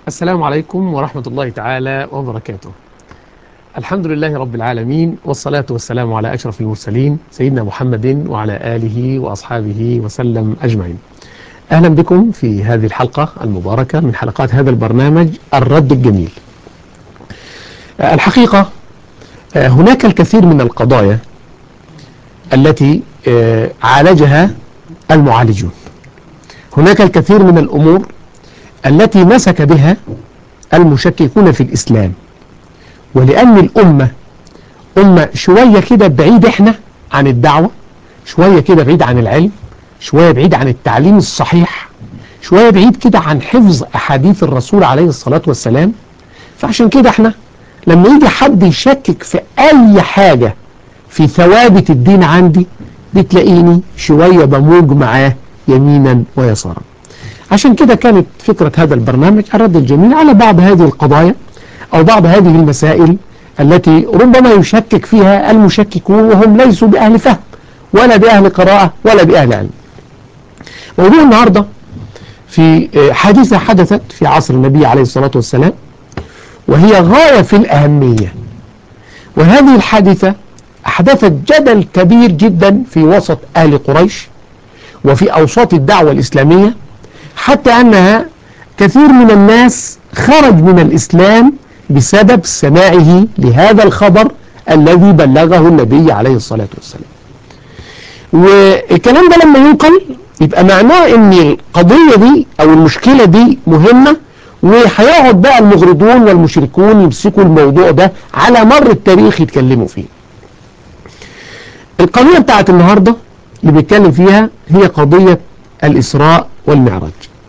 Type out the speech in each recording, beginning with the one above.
السلام عليكم ورحمة الله تعالى وبركاته الحمد لله رب العالمين والصلاة والسلام على أشرف المرسلين سيدنا محمد وعلى آله وأصحابه وسلم أجمعين أهلا بكم في هذه الحلقة المباركة من حلقات هذا البرنامج الرد الجميل الحقيقة هناك الكثير من القضايا التي عالجها المعالجون هناك الكثير من الأمور التي مسك بها المشككون في الإسلام ولأن الأمة أمة شوية كده بعيد إحنا عن الدعوة شوية كده بعيد عن العلم شوية بعيد عن التعليم الصحيح شوية بعيد كده عن حفظ أحاديث الرسول عليه الصلاة والسلام فعشان كده إحنا لما يجي حد يشكك في أي حاجة في ثوابت الدين عندي بتلاقيني شوية بموج معاه يمينا ويسارا عشان كده كانت فكرة هذا البرنامج الرد الجميل على بعض هذه القضايا أو بعض هذه المسائل التي ربما يشكك فيها المشككون وهم ليسوا بأهل فهم ولا بأهل قراءة ولا بأهل علم موضوع النهاردة في حادثة حدثت في عصر النبي عليه الصلاة والسلام وهي غاية في الأهمية وهذه الحادثة أحدثت جدل كبير جدا في وسط أهل قريش وفي أوساط الدعوة الإسلامية حتى أنها كثير من الناس خرج من الإسلام بسبب سماعه لهذا الخبر الذي بلغه النبي عليه الصلاة والسلام والكلام ده لما ينقل يبقى معناه ان القضية دي او المشكلة دي مهمة وهيقعد بقى المغرضون والمشركون يمسكوا الموضوع ده على مر التاريخ يتكلموا فيه القضية بتاعت النهاردة اللي بيتكلم فيها هي قضية الإسراء والمعراج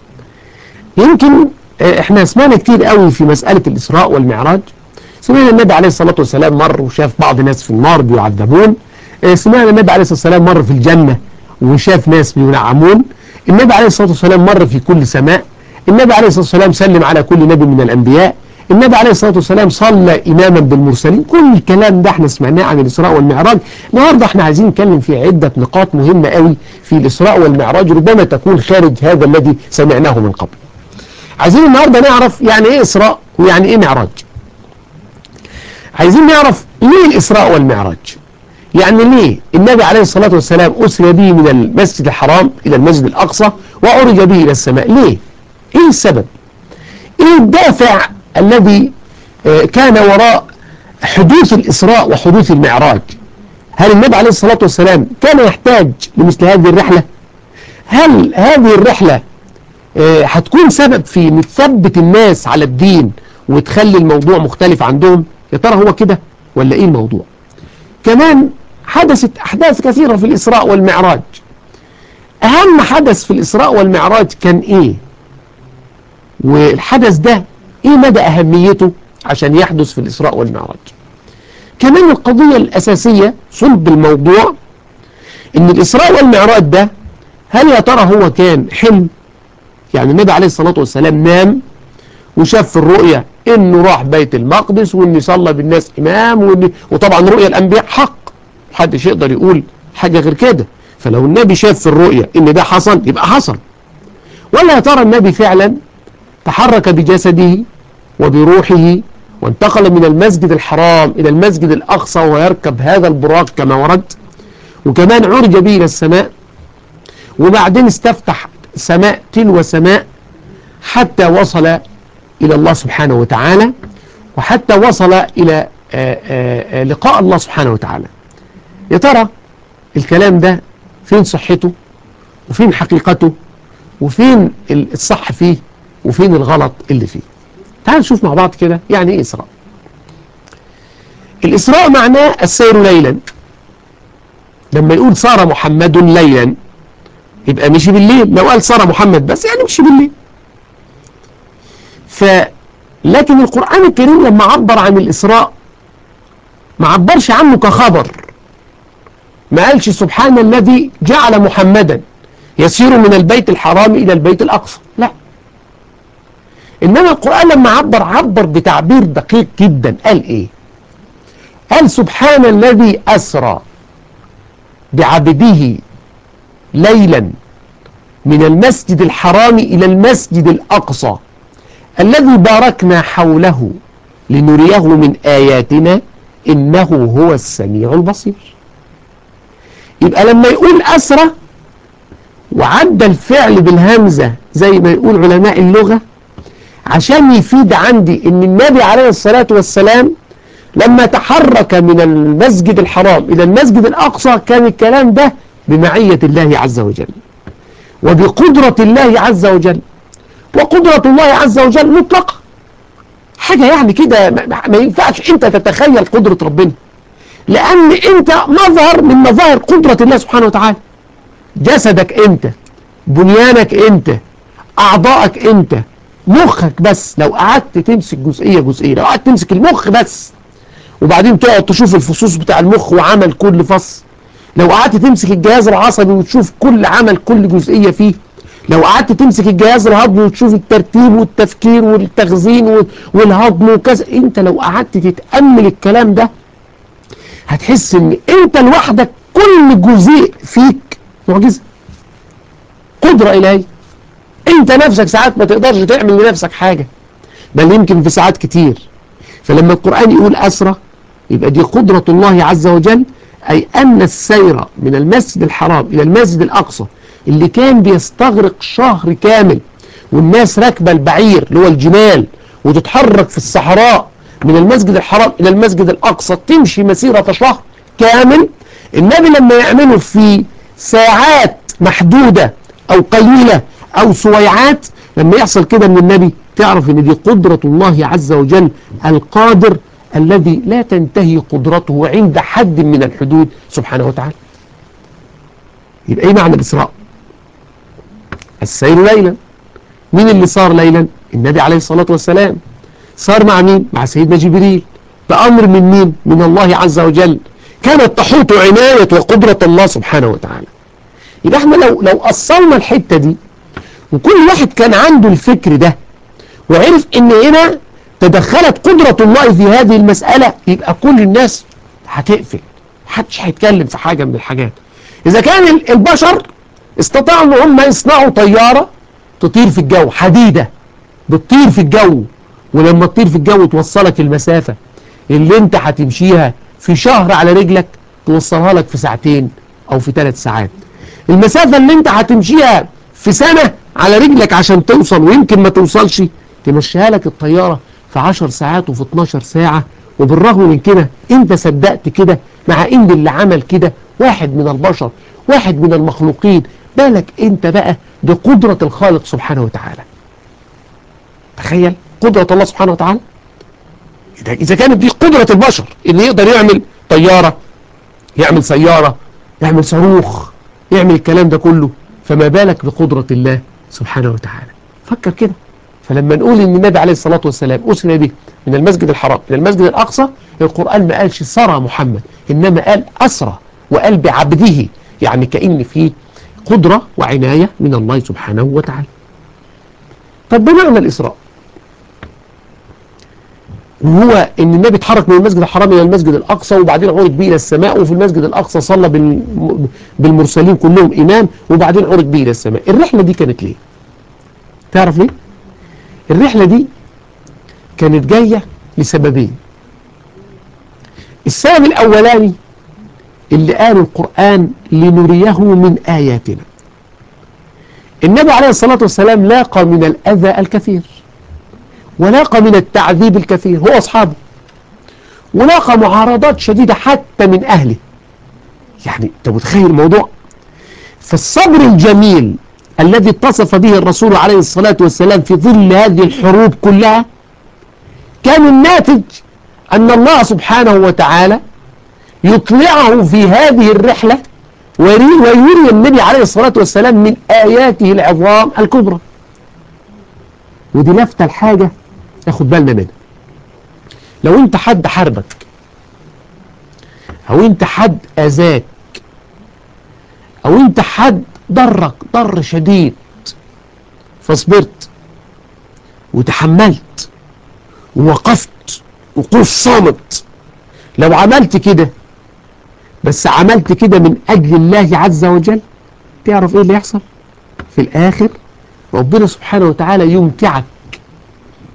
يمكن احنا سمعنا كتير قوي في مسألة الإسراء والمعراج سمعنا النبي عليه الصلاة والسلام مر وشاف بعض ناس في النار بيعذبون سمعنا النبي عليه الصلاة والسلام مر في الجنة وشاف ناس بينعمون النبي عليه الصلاة والسلام مر في كل سماء النبي عليه الصلاة والسلام سلم على كل نبي من الأنبياء النبي عليه الصلاة والسلام صلى إماما بالمرسلين كل الكلام ده احنا سمعناه عن الإسراء والمعراج النهاردة احنا عايزين نتكلم في عدة نقاط مهمة قوي في الإسراء والمعراج ربما تكون خارج هذا الذي سمعناه من قبل عايزين النهاردة نعرف يعني ايه إسراء ويعني ايه معراج عايزين نعرف ليه الإسراء والمعراج يعني ليه النبي عليه الصلاة والسلام أسري به من المسجد الحرام إلى المسجد الأقصى وعرج به إلى السماء ليه ايه السبب ايه الدافع الذي كان وراء حدوث الإسراء وحدوث المعراج هل النبي عليه الصلاة والسلام كان يحتاج لمثل هذه الرحلة هل هذه الرحلة هتكون سبب في ان تثبت الناس على الدين وتخلي الموضوع مختلف عندهم يا ترى هو كده ولا ايه الموضوع كمان حدثت احداث كثيرة في الاسراء والمعراج اهم حدث في الاسراء والمعراج كان ايه والحدث ده ايه مدى اهميته عشان يحدث في الاسراء والمعراج كمان القضية الاساسية صلب الموضوع ان الاسراء والمعراج ده هل يا ترى هو كان حلم يعني النبي عليه الصلاة والسلام نام وشاف في الرؤية انه راح بيت المقدس وانه صلى بالناس امام وإن وطبعا رؤية الانبياء حق محدش يقدر يقول حاجة غير كده فلو النبي شاف في الرؤية ان ده حصل يبقى حصل ولا يا ترى النبي فعلا تحرك بجسده وبروحه وانتقل من المسجد الحرام الى المسجد الاقصى ويركب هذا البراق كما ورد وكمان عرج به الى السماء وبعدين استفتح سماء تلو سماء حتى وصل إلى الله سبحانه وتعالى وحتى وصل إلى آآ آآ لقاء الله سبحانه وتعالى يا ترى الكلام ده فين صحته وفين حقيقته وفين الصح فيه وفين الغلط اللي فيه تعال نشوف مع بعض كده يعني ايه إسراء الإسراء معناه السير ليلا لما يقول صار محمد ليلا يبقى مشي بالليل لو قال صار محمد بس يعني مشي بالليل ف لكن القرآن الكريم لما عبر عن الإسراء ما عبرش عنه كخبر ما قالش سبحان الذي جعل محمدا يسير من البيت الحرام إلى البيت الأقصى لا إنما القرآن لما عبر عبر بتعبير دقيق جدا قال إيه قال سبحان الذي أسرى بعبده ليلا من المسجد الحرام إلى المسجد الأقصى الذي باركنا حوله لنريه من آياتنا إنه هو السميع البصير يبقى لما يقول أسرى وعدى الفعل بالهمزة زي ما يقول علماء اللغة عشان يفيد عندي ان النبي عليه الصلاة والسلام لما تحرك من المسجد الحرام الى المسجد الاقصى كان الكلام ده بمعية الله عز وجل وبقدرة الله عز وجل وقدرة الله عز وجل مطلقة حاجة يعني كده ما ينفعش انت تتخيل قدرة ربنا لان انت مظهر من مظاهر قدرة الله سبحانه وتعالى جسدك انت بنيانك انت اعضائك انت مخك بس لو قعدت تمسك جزئية جزئية لو قعدت تمسك المخ بس وبعدين تقعد تشوف الفصوص بتاع المخ وعمل كل فص لو قعدت تمسك الجهاز العصبي وتشوف كل عمل كل جزئية فيه لو قعدت تمسك الجهاز الهضمي وتشوف الترتيب والتفكير والتخزين والهضم وكذا انت لو قعدت تتأمل الكلام ده هتحس ان انت لوحدك كل جزء فيك معجزة قدرة إلهية انت نفسك ساعات ما تقدرش تعمل لنفسك حاجة بل يمكن في ساعات كتير فلما القرآن يقول أسرة يبقى دي قدرة الله عز وجل أي أن السير من المسجد الحرام إلى المسجد الأقصى اللي كان بيستغرق شهر كامل والناس راكبه البعير اللي هو الجمال وتتحرك في الصحراء من المسجد الحرام إلى المسجد الأقصى تمشي مسيرة شهر كامل النبي لما يعمله في ساعات محدودة أو قليلة أو سويعات لما يحصل كده من النبي تعرف ان دي قدرة الله عز وجل القادر الذي لا تنتهي قدرته عند حد من الحدود سبحانه وتعالى يبقى ايه معنى الإسراء السير ليلا مين اللي صار ليلا النبي عليه الصلاة والسلام صار مع مين مع سيدنا جبريل بأمر من مين من الله عز وجل كانت تحوط عناية وقدرة الله سبحانه وتعالى يبقى احنا لو لو أصلنا الحتة دي وكل واحد كان عنده الفكر ده وعرف ان هنا تدخلت قدرة الله في هذه المسألة يبقى كل الناس هتقفل محدش هيتكلم في حاجة من الحاجات إذا كان البشر استطاعوا ان هم يصنعوا طيارة تطير في الجو حديدة بتطير في الجو ولما تطير في الجو توصلك المسافة اللي انت هتمشيها في شهر على رجلك توصلها لك في ساعتين او في ثلاث ساعات المسافة اللي انت هتمشيها في سنة على رجلك عشان توصل ويمكن ما توصلش تمشيها لك الطيارة في 10 ساعات وفي 12 ساعة وبالرغم من كده انت صدقت كده مع ان اللي عمل كده واحد من البشر واحد من المخلوقين بالك انت بقى بقدرة الخالق سبحانه وتعالى تخيل قدرة الله سبحانه وتعالى إذا كانت دي قدرة البشر إن يقدر يعمل طيارة يعمل سيارة يعمل صاروخ يعمل الكلام ده كله فما بالك بقدرة الله سبحانه وتعالى فكر كده فلما نقول ان النبي عليه الصلاة والسلام أسرى به من المسجد الحرام إلى المسجد الأقصى القرآن ما قالش سرى محمد إنما قال أسرى وقال بعبده يعني كأن فيه قدرة وعناية من الله سبحانه وتعالى طب بمعنى الإسراء وهو ان النبي اتحرك من المسجد الحرام الى المسجد الاقصى وبعدين عرج به الى السماء وفي المسجد الاقصى صلى بالمرسلين كلهم امام وبعدين عرج به الى السماء الرحله دي كانت ليه تعرف ليه الرحله دي كانت جايه لسببين السبب الاولاني اللي قال القران لنريه من اياتنا النبي عليه الصلاه والسلام لاقى من الاذى الكثير ولاقى من التعذيب الكثير هو أصحابه ولاقى معارضات شديدة حتى من أهله يعني أنت متخيل الموضوع فالصبر الجميل الذي اتصف به الرسول عليه الصلاة والسلام في ظل هذه الحروب كلها كان الناتج أن الله سبحانه وتعالى يطلعه في هذه الرحلة ويري النبي عليه الصلاة والسلام من آياته العظام الكبرى ودي لفتة الحاجة تاخد بالنا منها لو انت حد حاربك او انت حد اذاك او انت حد ضرك ضر شديد فصبرت وتحملت ووقفت وقوف صامت لو عملت كده بس عملت كده من اجل الله عز وجل تعرف ايه اللي يحصل في الاخر ربنا سبحانه وتعالى يمتعك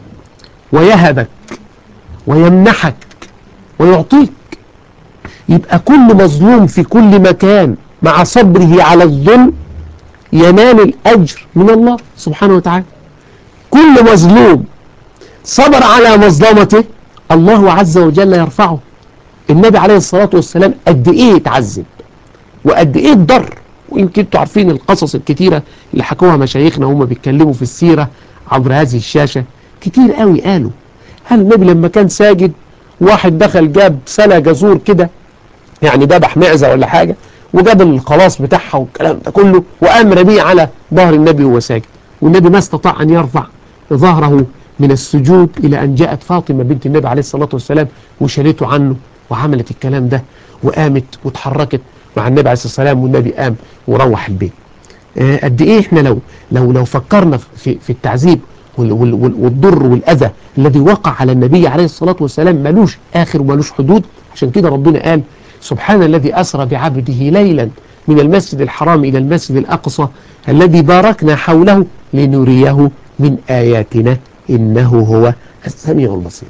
ويهبك ويمنحك ويعطيك يبقى كل مظلوم في كل مكان مع صبره على الظلم ينال الأجر من الله سبحانه وتعالى كل مظلوم صبر على مظلمته الله عز وجل يرفعه النبي عليه الصلاة والسلام قد ايه اتعذب وقد ايه اتضر ويمكن انتوا عارفين القصص الكتيرة اللي حكوها مشايخنا هم بيتكلموا في السيرة عبر هذه الشاشة كتير قوي قالوا هل النبي لما كان ساجد واحد دخل جاب سنة جزور كده يعني ذبح معزة ولا حاجة وجاب الخلاص بتاعها والكلام ده كله وقام رميه على ظهر النبي وهو ساجد والنبي ما استطاع أن يرفع ظهره من السجود إلى أن جاءت فاطمة بنت النبي عليه الصلاة والسلام وشالته عنه وعملت الكلام ده وقامت واتحركت مع النبي عليه الصلاة والسلام والنبي قام وروح البيت آه قد إيه إحنا لو لو لو فكرنا في في التعذيب وال- وال- وال- والضر والأذى الذي وقع على النبي عليه الصلاة والسلام ملوش آخر وملوش حدود عشان كده ربنا قال سبحان الذي أسرى بعبده ليلا من المسجد الحرام إلى المسجد الأقصى الذي باركنا حوله لنريه من آياتنا إنه هو السميع البصير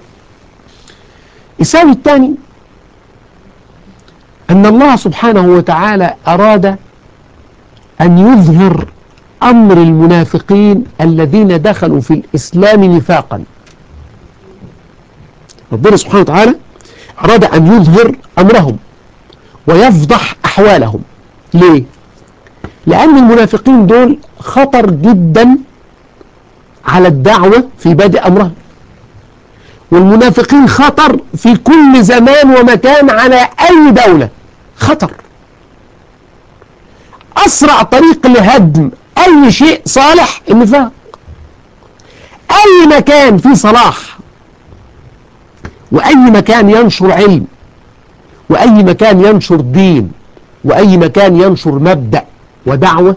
السبب الثاني أن الله سبحانه وتعالى أراد أن يظهر أمر المنافقين الذين دخلوا في الإسلام نفاقا ربنا سبحانه وتعالى أراد أن يظهر أمرهم ويفضح أحوالهم ليه؟ لأن المنافقين دول خطر جدا على الدعوة في بادئ أمرهم والمنافقين خطر في كل زمان ومكان على أي دولة خطر أسرع طريق لهدم أي شيء صالح النفاق أي مكان فيه صلاح وأي مكان ينشر علم وأي مكان ينشر دين وأي مكان ينشر مبدأ ودعوة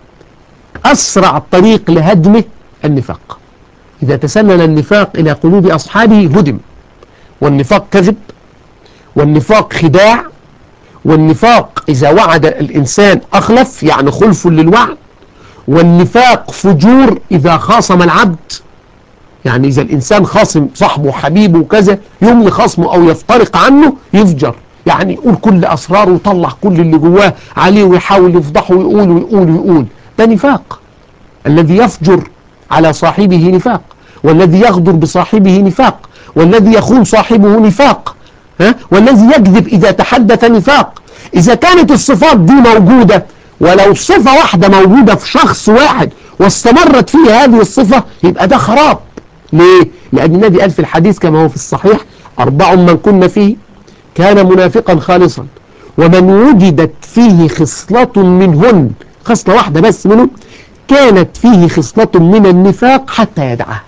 أسرع طريق لهدمه النفاق إذا تسلل النفاق إلى قلوب أصحابه هدم والنفاق كذب والنفاق خداع والنفاق إذا وعد الإنسان أخلف يعني خلف للوعد والنفاق فجور إذا خاصم العبد يعني إذا الإنسان خاصم صاحبه وحبيبه وكذا يملي خصمه أو يفترق عنه يفجر يعني يقول كل أسراره ويطلع كل اللي جواه عليه ويحاول يفضحه ويقول ويقول ويقول ده نفاق الذي يفجر على صاحبه نفاق والذي يغدر بصاحبه نفاق والذي يخون صاحبه نفاق ها؟ والذي يكذب إذا تحدث نفاق إذا كانت الصفات دي موجودة ولو صفة واحدة موجودة في شخص واحد واستمرت فيه هذه الصفة يبقى ده خراب ليه؟ لأن النبي قال في الحديث كما هو في الصحيح أربع من كنا فيه كان منافقا خالصا ومن وجدت فيه خصلة منهن خصلة واحدة بس منهم كانت فيه خصلة من النفاق حتى يدعها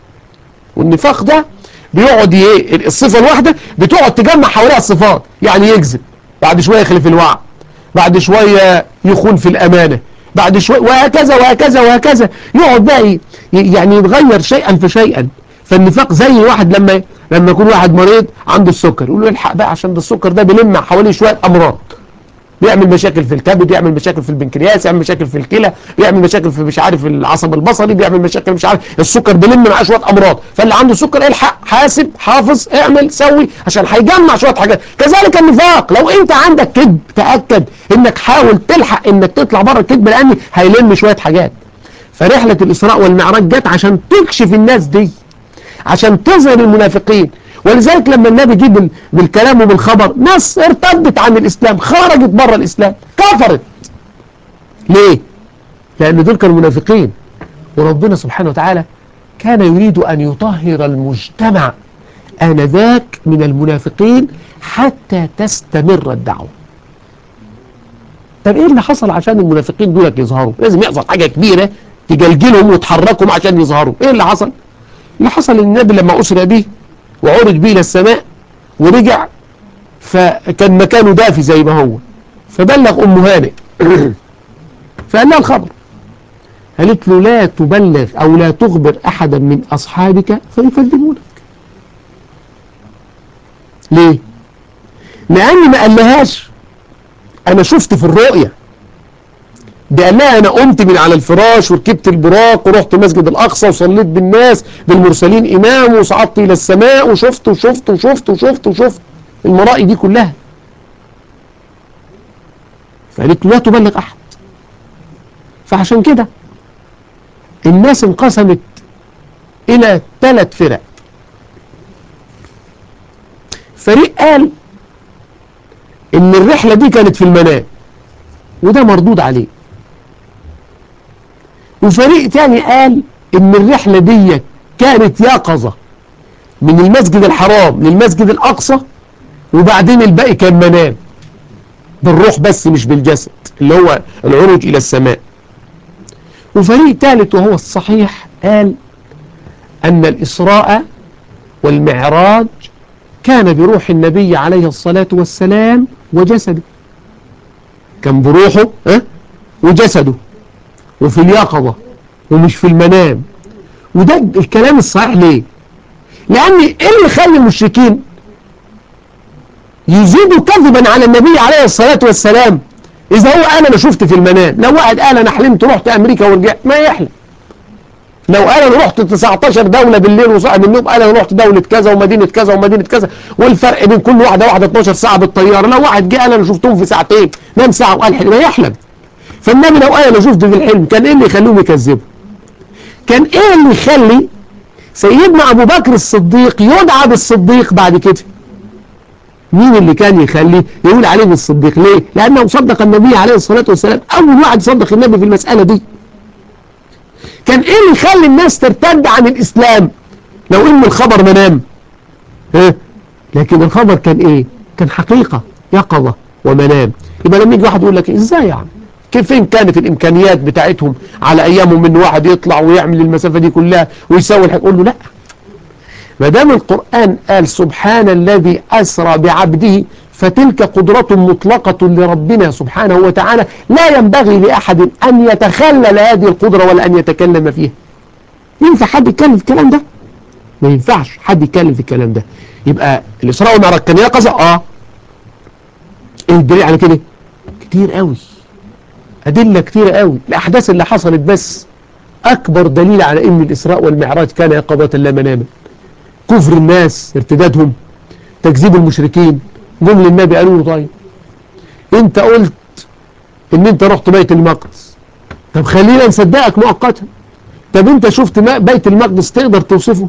والنفاق ده بيقعد ايه الصفة الواحدة بتقعد تجمع حواليها الصفات يعني يكذب بعد شوية يخلف الوعد بعد شوية يخون في الأمانة بعد شوية وهكذا وهكذا وهكذا يقعد بقى ي- يعني يتغير شيئا فشيئا فالنفاق زي واحد لما لما يكون واحد مريض عنده السكر يقول له الحق بقى عشان ده السكر ده بيلم حواليه شوية أمراض بيعمل مشاكل في الكبد يعمل مشاكل في البنكرياس يعمل مشاكل في الكلى يعمل مشاكل في مش عارف العصب البصري بيعمل مشاكل مش عارف السكر بيلم معاه شويه امراض فاللي عنده سكر الحق حاسب حافظ اعمل سوي عشان هيجمع شويه حاجات كذلك النفاق لو انت عندك كذب تاكد انك حاول تلحق انك تطلع بره الكذب لان هيلم شويه حاجات فرحله الاسراء والمعراج جت عشان تكشف الناس دي عشان تظهر المنافقين ولذلك لما النبي جه بال- بالكلام وبالخبر ناس ارتدت عن الإسلام خرجت بره الإسلام كفرت ليه؟ لأن دول كانوا منافقين وربنا سبحانه وتعالى كان يريد أن يطهر المجتمع آنذاك من المنافقين حتى تستمر الدعوة طب ايه اللي حصل عشان المنافقين دول يظهروا لازم يحصل حاجة كبيرة تجلجلهم وتحركهم عشان يظهروا ايه اللي حصل اللي حصل النبي لما أسرى به وعرج به إلى السماء ورجع فكان مكانه دافي زي ما هو فبلغ أم هانئ فقال لها الخبر قالت له لا تبلغ أو لا تخبر أحدا من أصحابك فيكذبونك ليه؟ لأن ما قالهاش أنا شفت في الرؤية ده قال لها انا قمت من على الفراش وركبت البراق ورحت مسجد الاقصى وصليت بالناس بالمرسلين امام وصعدت الى السماء وشفت وشفت وشفت وشفت وشفت المرائي دي كلها فقالت له لا تبلغ احد فعشان كده الناس انقسمت الى ثلاث فرق فريق قال ان الرحلة دي كانت في المنام وده مردود عليه وفريق تاني قال ان الرحلة دي كانت يقظة من المسجد الحرام للمسجد الاقصى وبعدين الباقي كان منام بالروح بس مش بالجسد اللي هو العروج الى السماء وفريق ثالث وهو الصحيح قال ان الاسراء والمعراج كان بروح النبي عليه الصلاة والسلام وجسده كان بروحه ها وجسده وفي اليقظة ومش في المنام وده الكلام الصحيح ليه لأن إيه اللي خلى المشركين يزيدوا كذبا على النبي عليه الصلاة والسلام إذا هو قال أنا شفت في المنام لو واحد قال أنا حلمت رحت أمريكا ورجعت ما يحلم لو قال انا رحت 19 دولة بالليل وصاحي من النوم قال انا رحت دولة كذا ومدينة كذا ومدينة كذا والفرق بين كل واحدة واحدة 12 ساعة بالطيارة لو واحد جه قال انا شفتهم في ساعتين نام ساعة وقال حلم ما يحلم فالنبي لو قال انا شفت في الحلم كان ايه اللي يخليهم يكذبوا كان ايه اللي يخلي سيدنا ابو بكر الصديق يدعى بالصديق بعد كده مين اللي كان يخلي يقول عليه بالصديق ليه لانه صدق النبي عليه الصلاة والسلام اول واحد صدق النبي في المسألة دي كان ايه اللي يخلي الناس ترتد عن الاسلام لو ان الخبر منام ها لكن الخبر كان ايه كان حقيقة يقظة ومنام يبقى لما يجي واحد يقول لك ازاي يعني كيف فين كانت الامكانيات بتاعتهم على ايامهم ان واحد يطلع ويعمل المسافة دي كلها ويسوي الحاجة يقول له لا ما دام القرآن قال سبحان الذي أسرى بعبده فتلك قدرة مطلقة لربنا سبحانه وتعالى لا ينبغي لأحد أن يتخلل هذه القدرة ولا أن يتكلم فيها ينفع حد يتكلم في الكلام ده ما ينفعش حد يتكلم في الكلام ده يبقى الإسراء والمعراج كان يقظة اه ايه الدليل على كده كتير قوي أدلة كتير قوي الأحداث اللي حصلت بس أكبر دليل على أن الإسراء والمعراج كان يقظة لا مناما كفر الناس ارتدادهم تكذيب المشركين جم للنبي قالوا له طيب انت قلت ان انت رحت بيت المقدس طب خلينا نصدقك مؤقتا طب انت شفت بيت المقدس تقدر توصفه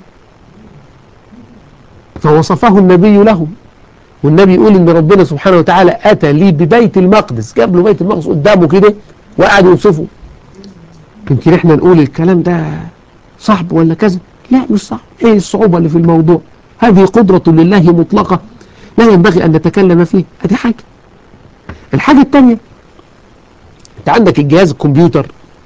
فوصفه النبي لهم والنبي يقول ان ربنا سبحانه وتعالى اتى لي ببيت المقدس جاب له بيت المقدس قدامه كده وقعد يوصفه يمكن احنا نقول الكلام ده صعب ولا كذا لا مش صعب ايه الصعوبة اللي في الموضوع هذه قدرة لله مطلقة لا ينبغي أن نتكلم فيه هذه حاجة الحاجة الثانية أنت عندك الجهاز الكمبيوتر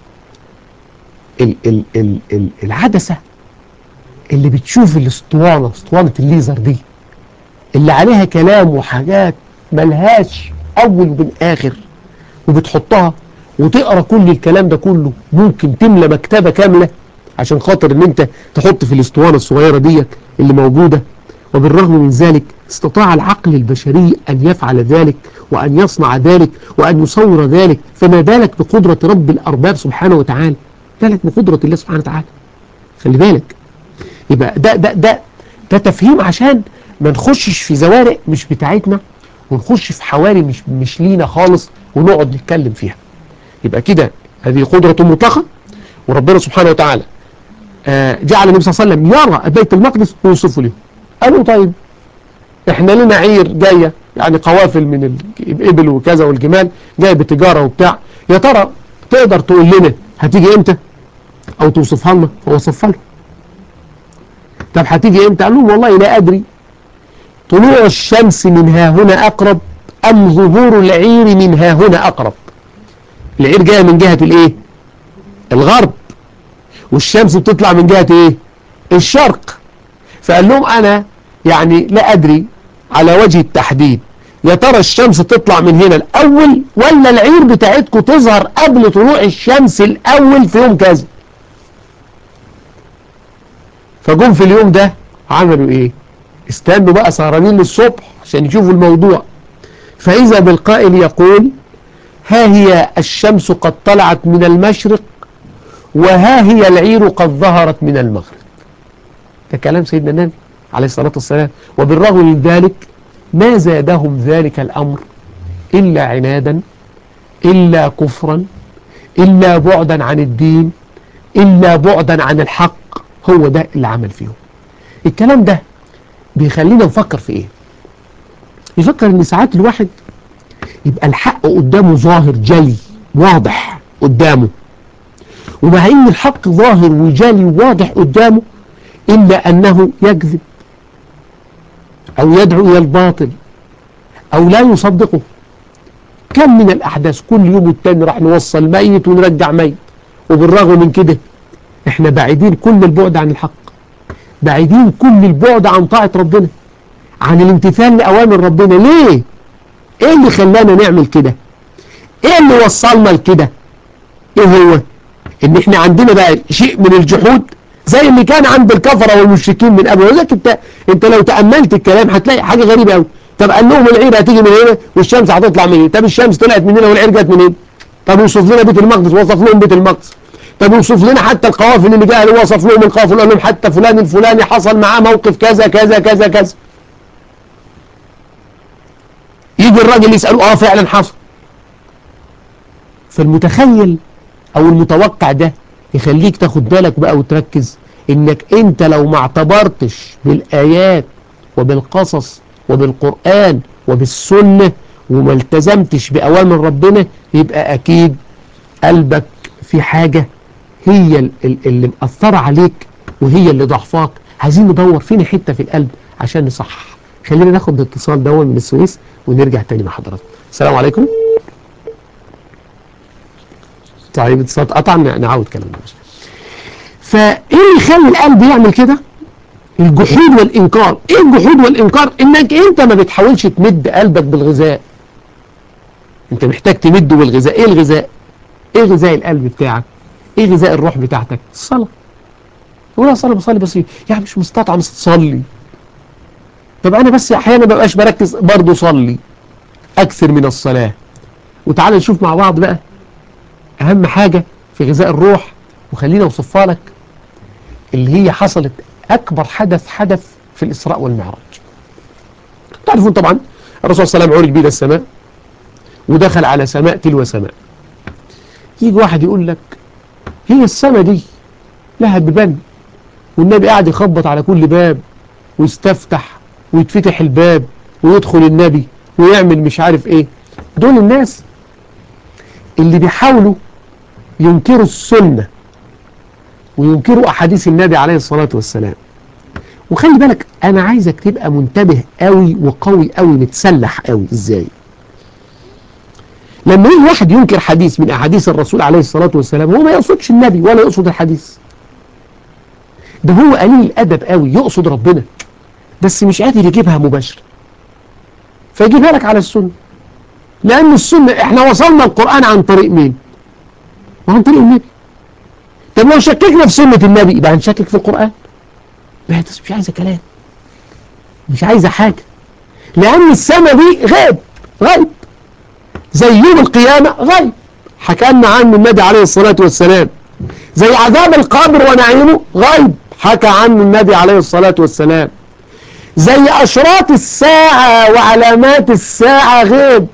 ال ال ال ال العدسة اللي بتشوف الاسطوانة اسطوانة الليزر دي اللي عليها كلام وحاجات ملهاش أول من آخر وبتحطها وتقرأ كل الكلام ده كله ممكن تملى مكتبة كاملة عشان خاطر ان انت تحط في الاسطوانة الصغيرة ديت اللي موجودة وبالرغم من ذلك استطاع العقل البشري أن يفعل ذلك وأن يصنع ذلك وأن يصور ذلك فما بالك بقدرة رب الأرباب سبحانه وتعالى بالك بقدرة الله سبحانه وتعالى خلي بالك يبقى ده ده ده ده تفهيم عشان ما نخشش في زوارق مش بتاعتنا ونخش في حواري مش مش لينا خالص ونقعد نتكلم فيها يبقى كده هذه قدرة مطلقة وربنا سبحانه وتعالى آه جعل النبي صلى الله عليه وسلم يرى بيت المقدس ويوصفه له قالوا طيب احنا لنا عير جاية يعني قوافل من الإبل وكذا والجمال جاية بتجارة وبتاع يا ترى تقدر تقول لنا هتيجي امتى او توصفها لنا فوصفها له طب هتيجي امتى قال لهم والله لا ادري طلوع الشمس من ها هنا اقرب ام ظهور العير من ها هنا اقرب العير جاية من جهة الايه الغرب والشمس بتطلع من جهة ايه الشرق فقال لهم انا يعني لا ادري على وجه التحديد يا ترى الشمس تطلع من هنا الاول ولا العير بتاعتكم تظهر قبل طلوع الشمس الاول في يوم كذا فجم في اليوم ده عملوا ايه استنوا بقى سهرانين للصبح عشان يشوفوا الموضوع فاذا بالقائل يقول ها هي الشمس قد طلعت من المشرق وها هي العير قد ظهرت من المغرب ده كلام سيدنا النبي عليه الصلاة والسلام وبالرغم من ذلك ما زادهم ذلك الأمر إلا عنادا إلا كفرا إلا بعدا عن الدين إلا بعدا عن الحق هو ده اللي عمل فيهم الكلام ده بيخلينا نفكر في إيه يفكر إن ساعات الواحد يبقى الحق قدامه ظاهر جلي واضح قدامه ومع ان الحق ظاهر وجلي واضح قدامه الا انه يكذب او يدعو الى الباطل او لا يصدقه كم من الاحداث كل يوم والتاني راح نوصل ميت ونرجع ميت وبالرغم من كده احنا بعيدين كل البعد عن الحق بعيدين كل البعد عن طاعة ربنا عن الامتثال لأوامر ربنا ليه ايه اللي خلانا نعمل كده ايه اللي وصلنا لكده ايه هو ان احنا عندنا بقى شيء من الجحود زي اللي كان عند الكفرة والمشركين من قبل ولذلك انت انت لو تأملت الكلام هتلاقي حاجة غريبة قوي طب قال لهم العير هتيجي من هنا والشمس هتطلع من هنا طب الشمس طلعت من هنا والعير جت من هنا طب يوصف لنا بيت المقدس وصف لهم بيت المقدس طب يوصف لنا حتى القوافل اللي جاء وصف لهم القافل قال لهم حتى فلان الفلاني حصل معاه موقف كذا كذا كذا كذا يجي الراجل يسأله اه فعلا حصل فالمتخيل او المتوقع ده يخليك تاخد بالك بقى وتركز انك انت لو ما اعتبرتش بالايات وبالقصص وبالقرآن وبالسنة وما التزمتش بأوامر ربنا يبقى أكيد قلبك في حاجة هي اللي مأثرة عليك وهي اللي ضعفاك عايزين ندور فين حتة في القلب عشان نصحح خلينا ناخد الاتصال ده من السويس ونرجع تاني مع حضراتكم السلام عليكم طيب اتصال قطع نعاود كلامنا فايه اللي يخلي القلب يعمل كده الجحود والإنكار إيه الجحود والإنكار إنك أنت ما بتحاولش تمد قلبك بالغذاء أنت محتاج تمده بالغذاء إيه الغذاء إيه غذاء القلب بتاعك إيه غذاء الروح بتاعتك الصلاة ولا صلي بصلي بس يعني مش مستطعم تصلي طب أنا بس أحيانا ما بقاش بركز برضه صلي أكثر من الصلاة وتعالى نشوف مع بعض بقى أهم حاجة في غذاء الروح وخلينا أوصفها لك اللي هي حصلت أكبر حدث حدث في الإسراء والمعراج تعرفون طبعا الرسول صلى الله عليه وسلم عرج بيه السماء ودخل على سماء تلو سماء يجي واحد يقول لك هي السماء دي لها بيبان والنبي قاعد يخبط على كل باب ويستفتح ويتفتح الباب ويدخل النبي ويعمل مش عارف ايه دول الناس اللي بيحاولوا ينكروا السنة وينكروا أحاديث النبي عليه الصلاة والسلام وخلي بالك أنا عايزك تبقى منتبه قوي وقوي قوي متسلح قوي إزاي لما يجي واحد ينكر حديث من أحاديث الرسول عليه الصلاة والسلام هو ما يقصدش النبي ولا يقصد الحديث ده هو قليل الأدب قوي يقصد ربنا بس مش قادر يجيبها مباشرة فيجيبها لك على السنة لأن السنة احنا وصلنا القرآن عن طريق مين وعن طريق النبي طب لو شككنا في سنة النبي يبقى هنشكك في القرآن ما مش عايزة كلام مش عايزة حاجة لأن السماء دي غيب غيب زي يوم القيامة غيب حكى لنا عنه النبي عليه الصلاة والسلام زي عذاب القبر ونعيمه غيب حكى عنه النبي عليه الصلاة والسلام زي أشراط الساعة وعلامات الساعة غيب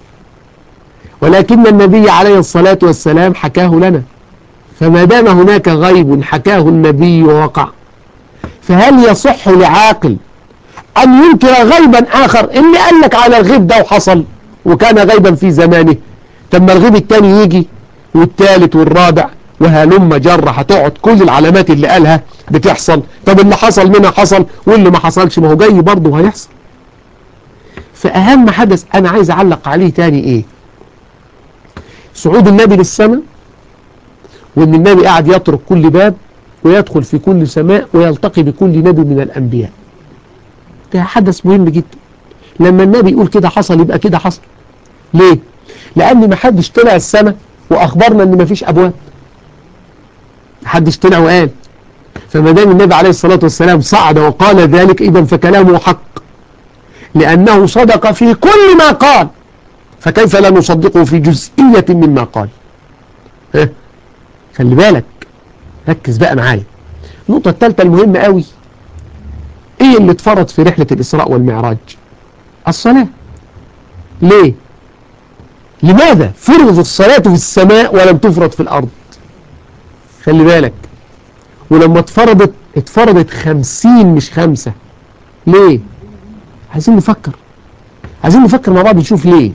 ولكن النبي عليه الصلاة والسلام حكاه لنا فما دام هناك غيب حكاه النبي ووقع فهل يصح لعاقل أن ينكر غيبا آخر اللي قال لك على الغيب ده وحصل وكان غيبا في زمانه لما الغيب التاني يجي والتالت والرابع وهلم جرة هتقعد كل العلامات اللي قالها بتحصل طب اللي حصل منها حصل واللي ما حصلش ما هو جاي برضه هيحصل فأهم حدث أنا عايز أعلق عليه تاني إيه صعود النبي للسماء وان النبي قاعد يطرق كل باب ويدخل في كل سماء ويلتقي بكل نبي من الانبياء ده حدث مهم جدا لما النبي يقول كده حصل يبقى كده حصل ليه لان ما حدش طلع السماء واخبرنا ان ما فيش ابواب ما حدش طلع وقال فما دام النبي عليه الصلاة والسلام صعد وقال ذلك اذا فكلامه حق لانه صدق في كل ما قال فكيف لا نصدقه في جزئية مما قال ها خلي بالك ركز بقى معايا النقطة الثالثة المهمة قوي ايه اللي اتفرض في رحلة الإسراء والمعراج الصلاة ليه لماذا فرض الصلاة في السماء ولم تفرض في الأرض خلي بالك ولما اتفرضت اتفرضت خمسين مش خمسة ليه عايزين نفكر عايزين نفكر مع بعض نشوف ليه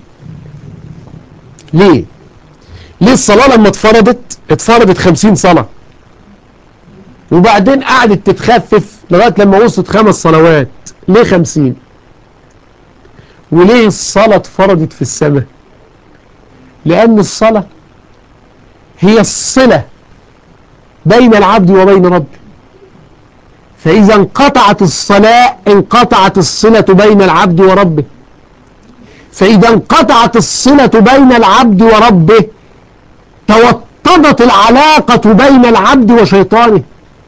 ليه ليه الصلاة لما اتفرضت اتفرضت خمسين صلاة وبعدين قعدت تتخفف لغاية لما وصلت خمس صلوات ليه خمسين وليه الصلاة اتفرضت في السماء لأن الصلاة هي الصلة بين العبد وبين ربه فإذا انقطعت الصلاة انقطعت الصلة بين العبد وربه فإذا انقطعت الصلة بين العبد وربه توطدت العلاقة بين العبد وشيطانه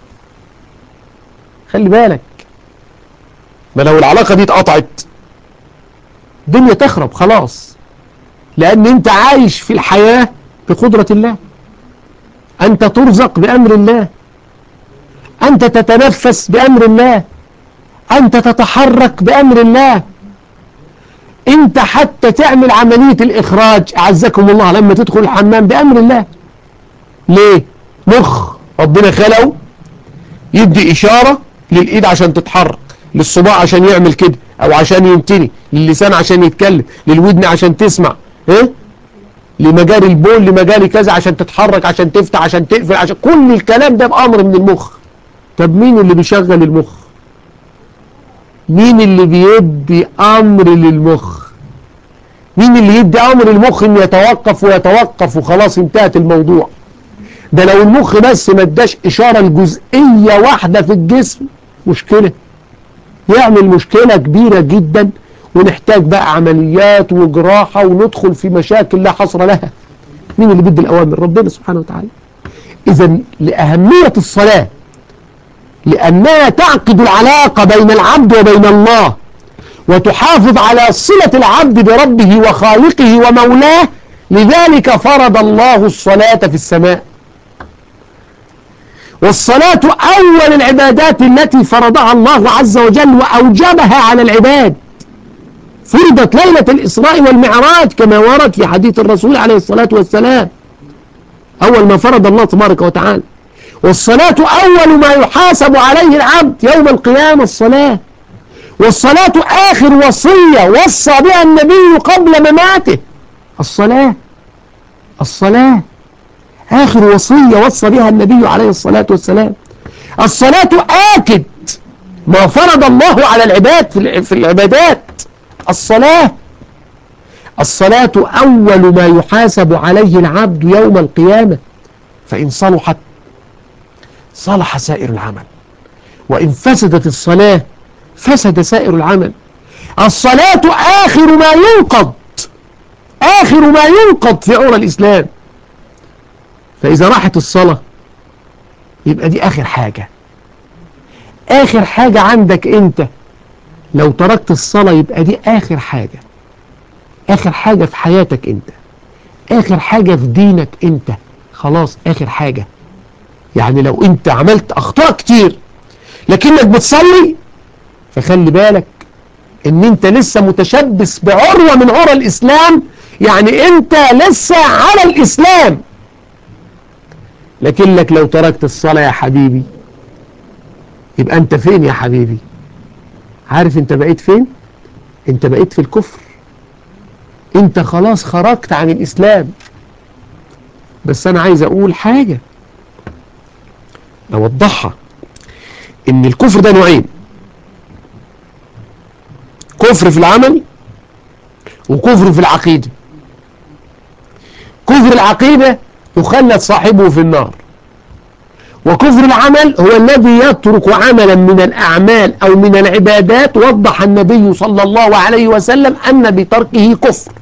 خلي بالك ما لو العلاقة دي اتقطعت الدنيا تخرب خلاص لأن أنت عايش في الحياة بقدرة الله أنت ترزق بأمر الله أنت تتنفس بأمر الله أنت تتحرك بأمر الله أنت حتى تعمل عملية الإخراج أعزكم الله لما تدخل الحمام بأمر الله ليه؟ مخ ربنا خلقه يدي إشارة للإيد عشان تتحرك للصباع عشان يعمل كده أو عشان ينتني للسان عشان يتكلم للودن عشان تسمع إيه؟ لمجال البول لمجال كذا عشان تتحرك عشان تفتح عشان تقفل عشان كل الكلام ده بأمر من المخ طب مين اللي بيشغل المخ مين اللي بيدي أمر للمخ مين اللي يدي أمر المخ إنه يتوقف ويتوقف وخلاص انتهت الموضوع ده لو المخ بس ما اداش إشارة لجزئية واحدة في الجسم مشكلة يعمل مشكلة كبيرة جدا ونحتاج بقى عمليات وجراحة وندخل في مشاكل لا حصر لها مين اللي بيدي الأوامر ربنا سبحانه وتعالى إذا لأهمية الصلاة لأنها تعقد العلاقة بين العبد وبين الله وتحافظ على صلة العبد بربه وخالقه ومولاه لذلك فرض الله الصلاة في السماء والصلاة أول العبادات التي فرضها الله عز وجل وأوجبها على العباد فرضت ليلة الإسراء والمعراج كما ورد في حديث الرسول عليه الصلاة والسلام أول ما فرض الله تبارك وتعالى والصلاة أول ما يحاسب عليه العبد يوم القيامة الصلاة والصلاة آخر وصية وصى بها النبي قبل مماته الصلاة الصلاة آخر وصية وصى بها النبي عليه الصلاة والسلام الصلاة آكد ما فرض الله على العباد في العبادات الصلاة الصلاة أول ما يحاسب عليه العبد يوم القيامة فإن صلحت صلح سائر العمل وإن فسدت الصلاة فسد سائر العمل الصلاة آخر ما ينقض آخر ما ينقض في عرى الإسلام فإذا راحت الصلاة يبقى دي آخر حاجة آخر حاجة عندك أنت لو تركت الصلاة يبقى دي آخر حاجة آخر حاجة في حياتك أنت آخر حاجة في دينك أنت خلاص آخر حاجة يعني لو أنت عملت أخطاء كتير لكنك بتصلي فخلي بالك ان انت لسه متشبث بعروة من عرى الاسلام يعني انت لسه على الاسلام لكنك لو تركت الصلاة يا حبيبي يبقى انت فين يا حبيبي عارف انت بقيت فين انت بقيت في الكفر انت خلاص خرجت عن الاسلام بس انا عايز اقول حاجة اوضحها ان الكفر ده نوعين كفر في العمل وكفر في العقيدة كفر العقيدة يخلد صاحبه في النار وكفر العمل هو الذي يترك عملا من الأعمال أو من العبادات وضح النبي صلى الله عليه وسلم أن بتركه كفر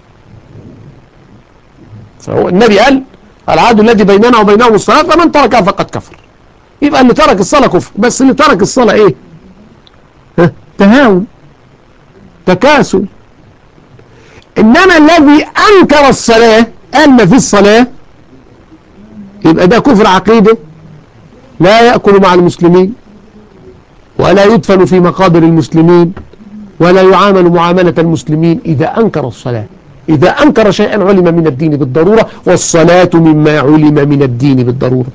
فهو النبي قال العهد الذي بيننا وبينهم الصلاة فمن تركها فقد كفر يبقى اللي ترك الصلاة كفر بس اللي ترك الصلاة ايه ها؟ تهاون تكاسل إنما الذي أنكر الصلاة قال ما في الصلاة يبقى ده كفر عقيدة لا يأكل مع المسلمين ولا يدفن في مقابر المسلمين ولا يعامل معاملة المسلمين إذا أنكر الصلاة إذا أنكر شيئا علم من الدين بالضرورة والصلاة مما علم من الدين بالضرورة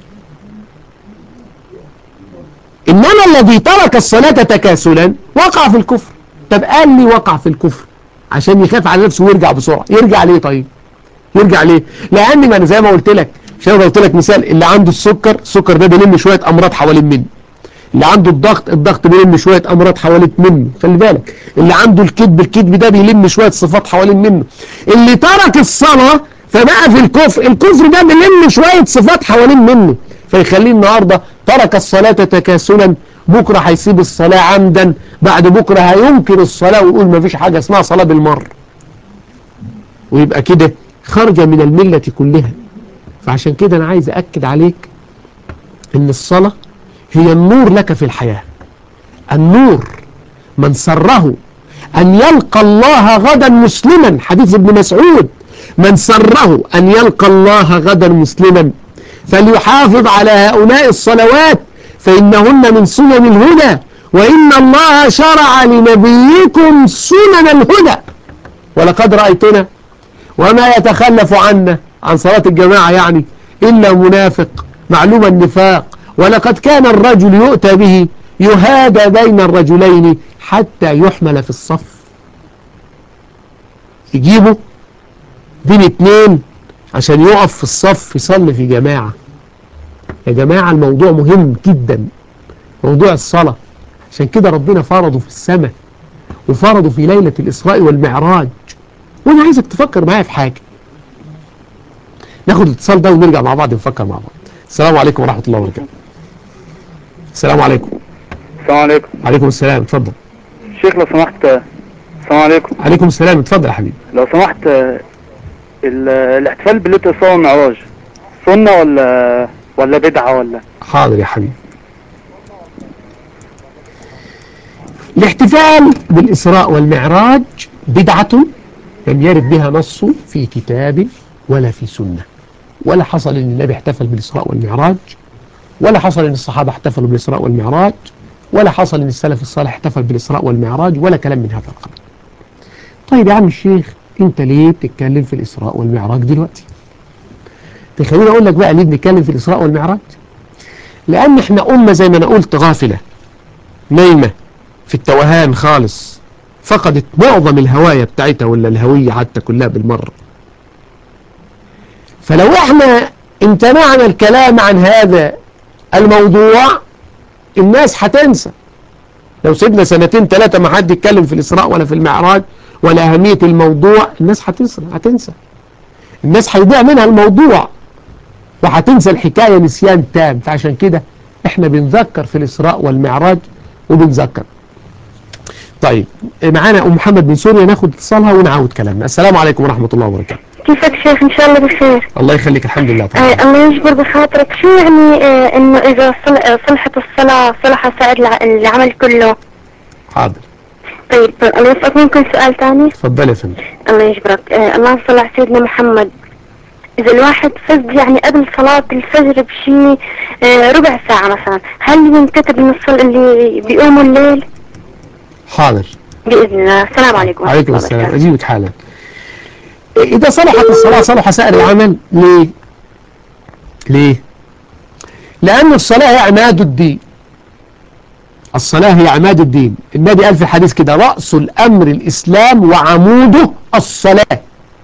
إنما الذي ترك الصلاة تكاسلا وقع في الكفر طب قال لي وقع في الكفر عشان يخاف على نفسه ويرجع بسرعة يرجع ليه طيب يرجع ليه لأن ما أنا زي ما قلت لك عشان قلت لك مثال اللي عنده السكر السكر ده بيلم شوية أمراض حوالين منه اللي عنده الضغط الضغط بيلم شوية أمراض حوالين منه خلي بالك اللي عنده الكذب الكذب ده بيلم شوية صفات حوالين منه اللي ترك الصلاة فبقى في الكفر الكفر ده بيلم شوية صفات حوالين منه فيخليه النهاردة ترك الصلاة تكاسلا بكرة هيسيب الصلاة عمدا بعد بكرة هينكر الصلاة ويقول ما فيش حاجة اسمها صلاة بالمر ويبقى كده خرج من الملة كلها فعشان كده أنا عايز أكد عليك إن الصلاة هي النور لك في الحياة النور من سره أن يلقى الله غدا مسلما حديث ابن مسعود من سره أن يلقى الله غدا مسلما فليحافظ على هؤلاء الصلوات فإنهن من سنن الهدى وإن الله شرع لنبيكم سنن الهدى ولقد رأيتنا وما يتخلف عنا عن صلاة الجماعة يعني إلا منافق معلوم النفاق ولقد كان الرجل يؤتى به يهادى بين الرجلين حتى يحمل في الصف يجيبه بين اتنين عشان يقف في الصف يصلي في جماعة يا جماعة الموضوع مهم جدا موضوع الصلاة عشان كده ربنا فرضه في السماء وفرضه في ليلة الإسراء والمعراج وأنا عايزك تفكر معايا في حاجة ناخد الاتصال ده ونرجع مع بعض نفكر مع بعض السلام عليكم ورحمة الله وبركاته السلام عليكم السلام عليكم عليكم السلام اتفضل شيخ لو سمحت السلام عليكم عليكم السلام اتفضل يا حبيبي لو سمحت ال- الاحتفال بليلة الإسراء والمعراج سنة ولا ولا بدعة ولا حاضر يا حبيبي الاحتفال بالإسراء والمعراج بدعة لم يرد بها نص في كتاب ولا في سنة ولا حصل أن النبي احتفل بالإسراء والمعراج ولا حصل أن الصحابة احتفلوا بالإسراء والمعراج ولا حصل أن السلف الصالح احتفل بالإسراء والمعراج ولا كلام من هذا القبيل طيب يا عم الشيخ انت ليه بتتكلم في الإسراء والمعراج دلوقتي تخليني أقول لك بقى ليه بنتكلم في الإسراء والمعراج لأن احنا أمة زي ما أنا قلت غافلة نايمة في التوهان خالص فقدت معظم الهواية بتاعتها ولا الهوية حتى كلها بالمرة فلو احنا امتنعنا الكلام عن هذا الموضوع الناس هتنسى لو سيبنا سنتين ثلاثة ما حد يتكلم في الإسراء ولا في المعراج ولا أهمية الموضوع الناس هتنسى هتنسى الناس هيضيع منها الموضوع وهتنسى الحكاية نسيان تام فعشان كده احنا بنذكر في الإسراء والمعراج وبنذكر طيب معانا أم محمد من سوريا ناخد اتصالها ونعود كلامنا السلام عليكم ورحمة الله وبركاته كيفك شيخ ان شاء الله بخير الله يخليك الحمد لله طبعا آه الله يجبر بخاطرك شو يعني آه انه اذا صل- آه، صلحت الصلاة صلح سائر الع- العمل كله حاضر طيب الله يوفقك ممكن سؤال ثاني اتفضل يا فندم الله يجبرك آه اللهم صل على سيدنا محمد إذا الواحد فز يعني قبل صلاة الفجر بشي آه ربع ساعة مثلا هل ينكتب من الصلاة اللي بيقوموا الليل حاضر بإذن الله السلام عليكم ورحمة عليكم الله السلام وبركاته. أجيبك حالا إذا صلحت الصلاة صلح سائر العمل ليه ليه لأن الصلاة هي عماد الدين الصلاة هي عماد الدين النبي قال في الحديث كده رأس الأمر الإسلام وعموده الصلاة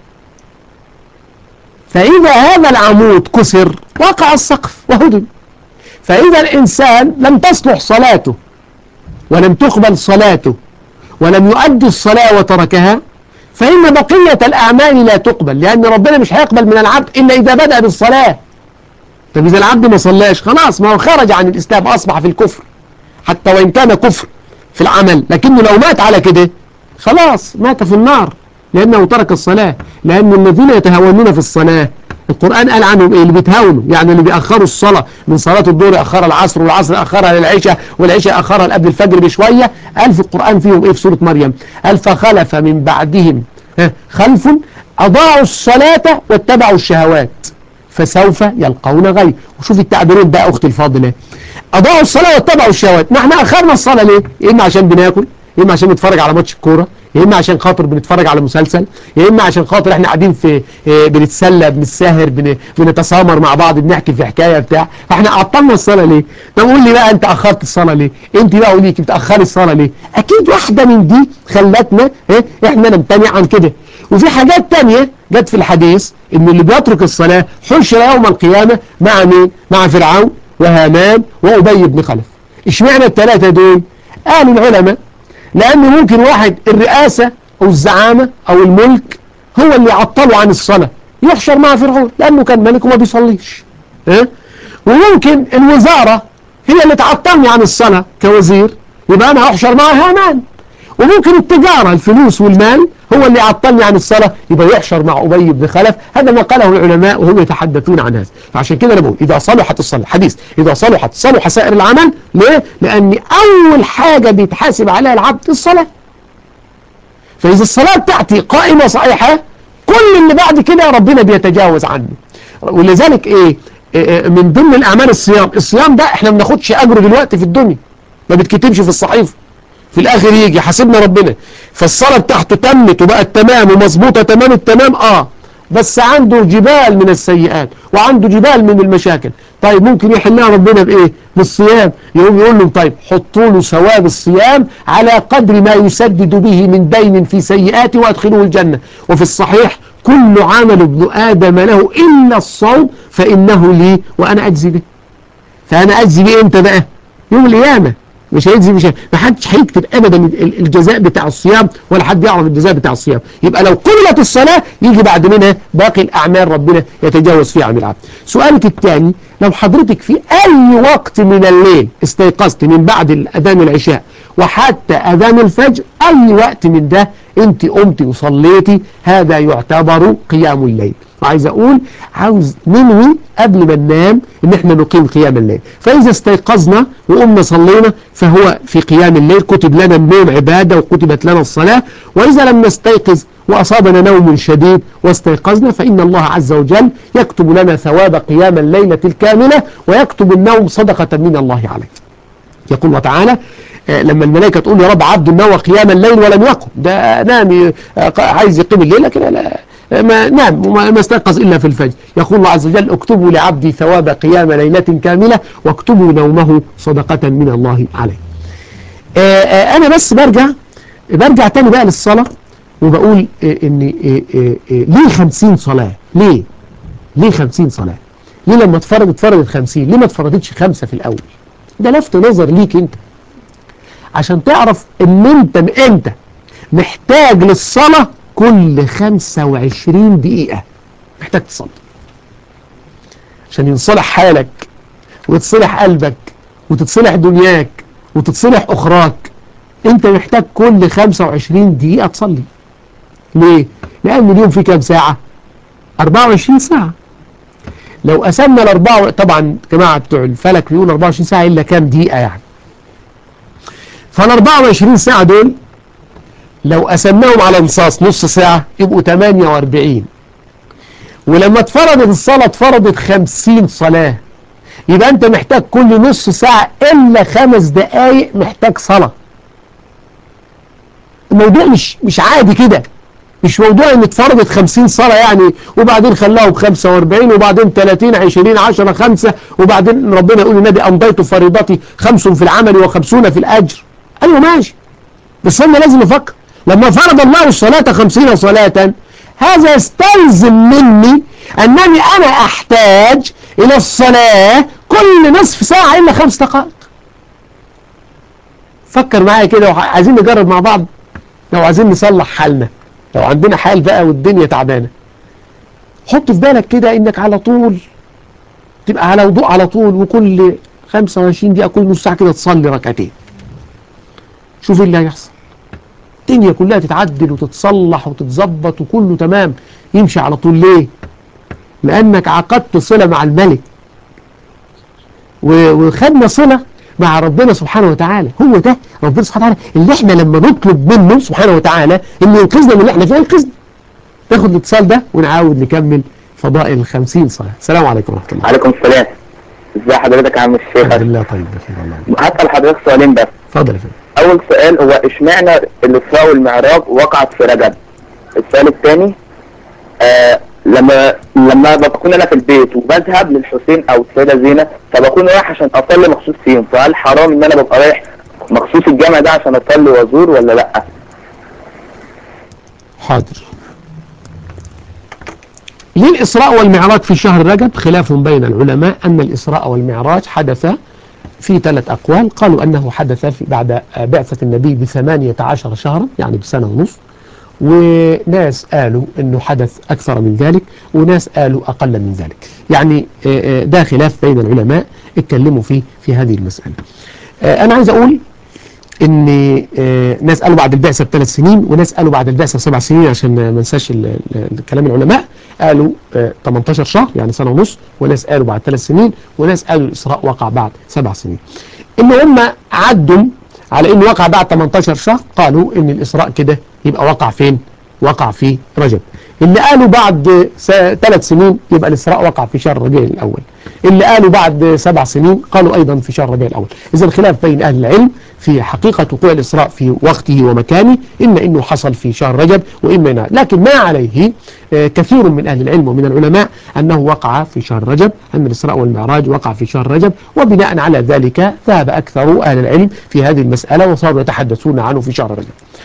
فإذا هذا العمود كسر وقع السقف وهدم فإذا الإنسان لم تصلح صلاته ولم تقبل صلاته ولم يؤدي الصلاة وتركها فإن بقية الأعمال لا تقبل لأن ربنا مش هيقبل من العبد إلا إذا بدأ بالصلاة طب إذا العبد ما صلاش خلاص ما هو خرج عن الإسلام أصبح في الكفر حتى وإن كان كفر في العمل لكنه لو مات على كده خلاص مات في النار لأنه ترك الصلاة لأن الذين يتهاونون في الصلاة القرآن قال عنهم إيه اللي بيتهاونوا يعني اللي بيأخروا الصلاة من صلاة الظهر يأخرها العصر والعصر أخرها للعشاء والعشاء أخرها قبل الفجر بشوية قال في القرآن فيهم إيه في سورة مريم قال فخلف من بعدهم ها، خلف أضاعوا الصلاة واتبعوا الشهوات فسوف يلقون غي وشوف التعبيرين ده أختي الفاضلة أضاعوا الصلاة واتبعوا الشهوات ما احنا أخرنا الصلاة ليه؟ يا إما عشان بناكل يا إما عشان نتفرج على ماتش الكورة يا إما عشان خاطر بنتفرج على مسلسل يا إما عشان خاطر احنا قاعدين في اه، بنتسلى بنسهر بن... بنتسامر مع بعض بنحكي في حكاية بتاع فاحنا عطلنا الصلاة ليه؟ طب قول لي بقى أنت أخرت الصلاة ليه؟ أنت بقى قولي لي بتأخري الصلاة ليه؟ أكيد واحدة من دي خلتنا اه، احنا نمتنع عن كده وفي حاجات تانية جت في الحديث ان اللي بيترك الصلاة حشر يوم القيامة مع مين مع فرعون وهامان وأبي بن خلف اشمعنى الثلاثة دول قالوا العلماء لأن ممكن واحد الرئاسة أو الزعامة أو الملك هو اللي عطله عن الصلاة يحشر مع فرعون لأنه كان ملك وما بيصليش ها؟ وممكن الوزارة هي اللي تعطلني عن الصلاة كوزير يبقى أنا أحشر مع هامان وممكن التجارة الفلوس والمال هو اللي عطلني عن الصلاة يبقى يحشر مع أبي بن خلف هذا ما قاله العلماء وهم يتحدثون عن هذا فعشان كده أنا بقول إذا صلحت الصلاة حديث إذا صلحت صلح سائر العمل ليه؟ لأن أول حاجة بيتحاسب عليها العبد الصلاة فإذا الصلاة بتاعتي قائمة صحيحة كل اللي بعد كده ربنا بيتجاوز عنه ولذلك إيه إيه، من ضمن الأعمال الصيام الصيام ده إحنا ما بناخدش أجره دلوقتي في الدنيا ما بتكتبش في الصحيفة في الاخر يجي حاسبنا ربنا فالصلاة بتاعته تمت وبقت تمام ومظبوطة تمام التمام اه بس عنده جبال من السيئات وعنده جبال من المشاكل طيب ممكن يحلها ربنا بايه بالصيام يقوم يقول لهم طيب حطوا له ثواب الصيام على قدر ما يسدد به من دين في سيئاته وادخلوه الجنة وفي الصحيح كل عمل ابن آدم له إلا الصوم فإنه لي وأنا أجزي به فأنا أجزي به إمتى بقى يوم القيامة مش هيجزي مش هي... ما حدش هيكتب ابدا ال- الجزاء بتاع الصيام ولا حد يعرف الجزاء بتاع الصيام يبقى لو قبلت الصلاة يجي بعد منها باقي الأعمال ربنا يتجاوز فيها عن العبد سؤالك الثاني لو حضرتك في أي وقت من الليل استيقظت من بعد الأذان العشاء وحتى أذان الفجر أي وقت من ده أنت قمتي وصليتي هذا يعتبر قيام الليل وعايز أقول عاوز ننوي قبل ما ننام ان احنا نقيم قيام الليل فاذا استيقظنا وقمنا صلينا فهو في قيام الليل كتب لنا النوم عبادة وكتبت لنا الصلاة واذا لم نستيقظ واصابنا نوم شديد واستيقظنا فان الله عز وجل يكتب لنا ثواب قيام الليلة الكاملة ويكتب النوم صدقة من الله عليك يقول الله تعالى آه، لما الملائكة تقول يا رب عبد نوى قيام الليل ولم يقم ده نام آه، عايز يقيم الليل لكن لا ما نام وما ما استيقظ إلا في الفجر يقول الله عز وجل اكتبوا لعبدي ثواب قيام ليلة كاملة واكتبوا نومه صدقة من الله عليه آه، آه، أنا بس برجع برجع تاني بقى للصلاة وبقول آه، إن آه، آه، آه، ليه خمسين صلاة ليه ليه خمسين صلاة ليه لما اتفرض اتفرضت خمسين ليه ما اتفرضتش خمسة في الأول ده لفت نظر ليك انت عشان تعرف ان انت انت محتاج للصلاة كل 25 دقيقة محتاج تصلي عشان ينصلح حالك ويتصلح قلبك وتتصلح دنياك وتتصلح أخراك انت محتاج كل 25 دقيقة تصلي ليه؟ لأن اليوم فيه كام ساعة؟ 24 ساعة لو قسمنا الأربعة طبعا جماعة بتوع الفلك بيقولوا 24 ساعة إلا كام دقيقة يعني فال 24 ساعة دول لو قسمناهم على نصاص نص ساعة يبقوا 48 ولما اتفرضت الصلاة اتفرضت 50 صلاة يبقى انت محتاج كل نص ساعة الا خمس دقايق محتاج صلاة الموضوع مش مش عادي كده مش موضوع ان اتفرضت 50 صلاة يعني وبعدين خلاهم 45 وبعدين 30 20 10 5 وبعدين ربنا يقول للنبي امضيت فريضتي خمس في العمل وخمسون في الاجر ايوه ماشي بس انا لازم افكر لما فرض الله الصلاة خمسين صلاة هذا يستلزم مني أنني أنا أحتاج إلى الصلاة كل نصف ساعة إلا خمس دقائق فكر معايا كده عايزين نجرب مع بعض لو عايزين نصلح حالنا لو عندنا حال بقى والدنيا تعبانة حط في بالك كده إنك على طول تبقى على وضوء على طول وكل 25 دقيقة كل نص ساعة كده تصلي ركعتين شوف إيه اللي هيحصل الدنيا كلها تتعدل وتتصلح وتتظبط وكله تمام يمشي على طول ليه لأنك عقدت صلة مع الملك و- وخدنا صلة مع ربنا سبحانه وتعالى هو ده ربنا سبحانه وتعالى اللي احنا لما نطلب منه سبحانه وتعالى انه ينقذنا من اللي احنا فيه ينقذنا ناخد الاتصال ده ونعاود نكمل فضائل الخمسين صلاة السلام عليكم ورحمة الله عليكم السلام ازي حضرتك يا عم الشيخ الحمد لله طيب بخير الله هسأل حضرتك سؤالين بس اتفضل يا فندم اول سؤال هو اشمعنى الاسراء والمعراج وقعت في رجب السؤال الثاني آه لما لما بكون انا في البيت وبذهب للحسين او السيده زينب فبكون رايح عشان اصلي مخصوص فيهم فهل حرام ان انا ببقى رايح مخصوص الجامع ده عشان اصلي وازور ولا لا حاضر للإسراء والمعراج في شهر رجب خلاف بين العلماء أن الإسراء والمعراج حدث في ثلاث أقوال قالوا أنه حدث في بعد بعثة النبي بثمانية عشر شهرا يعني بسنة ونصف وناس قالوا أنه حدث أكثر من ذلك وناس قالوا أقل من ذلك يعني آه، آه، ده خلاف بين العلماء اتكلموا فيه في هذه المسألة آه، أنا عايز أقول ان آه، ناس قالوا بعد البعثه بثلاث سنين وناس قالوا بعد البعثه بسبع سنين عشان ما ننساش ال- ال- كلام العلماء قالوا آه، 18 شهر يعني سنه ونص وناس قالوا بعد ثلاث سنين وناس قالوا الاسراء وقع بعد سبع سنين ان هم عدوا على انه وقع بعد 18 شهر قالوا ان الاسراء كده يبقى وقع فين وقع في رجب اللي قالوا بعد ثلاث سنين يبقى الاسراء وقع في شهر ربيع الاول اللي قالوا بعد سبع سنين قالوا ايضا في شهر ربيع الاول اذا الخلاف بين اهل العلم في حقيقة وقوع الإسراء في وقته ومكانه إما أنه حصل في شهر رجب وإما أنه لكن ما عليه آه، كثير من أهل العلم ومن العلماء أنه وقع في شهر رجب أن الإسراء والمعراج وقع في شهر رجب وبناء على ذلك ذهب أكثر أهل العلم في هذه المسألة وصاروا يتحدثون عنه في شهر رجب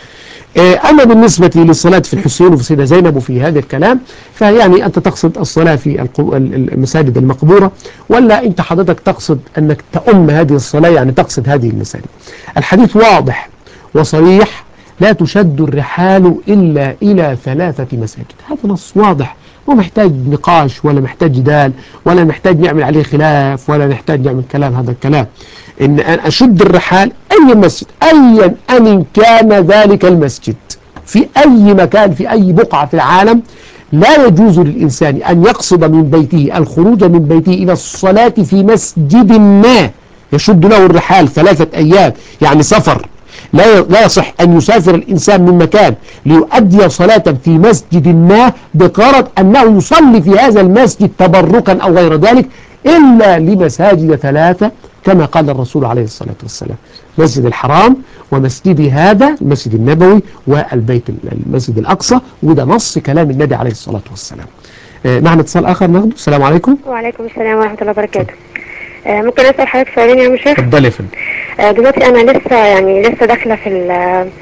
آه، أما بالنسبة للصلاة في الحسين وفي سيدة زينب وفي هذا الكلام فيعني أنت تقصد الصلاة في القو- ال- المساجد المقبورة ولا أنت حضرتك تقصد أنك تأم هذه الصلاة يعني تقصد هذه المساجد الحديث واضح وصريح لا تشد الرحال إلا إلى ثلاثة مساجد هذا نص واضح ومحتاج نقاش ولا محتاج جدال ولا محتاج نعمل عليه خلاف ولا نحتاج نعمل كلام هذا الكلام إن أن أشد الرحال أي مسجد أيا أن كان ذلك المسجد في أي مكان في أي بقعة في العالم لا يجوز للإنسان أن يقصد من بيته الخروج من بيته إلى الصلاة في مسجد ما يشد له الرحال ثلاثة أيام يعني سفر لا لا يصح أن يسافر الإنسان من مكان ليؤدي صلاة في مسجد ما بغرض أنه يصلي في هذا المسجد تبركا أو غير ذلك إلا لمساجد ثلاثة كما قال الرسول عليه الصلاة والسلام مسجد الحرام ومسجدي هذا المسجد النبوي والبيت المسجد الأقصى وده نص كلام النبي عليه الصلاة والسلام آه، معنا اتصال آخر ناخده السلام عليكم وعليكم السلام ورحمة الله وبركاته آه، ممكن أسأل حضرتك سؤالين يا مشيخ اتفضل يا فندم آه، دلوقتي أنا لسه يعني لسه داخلة في ال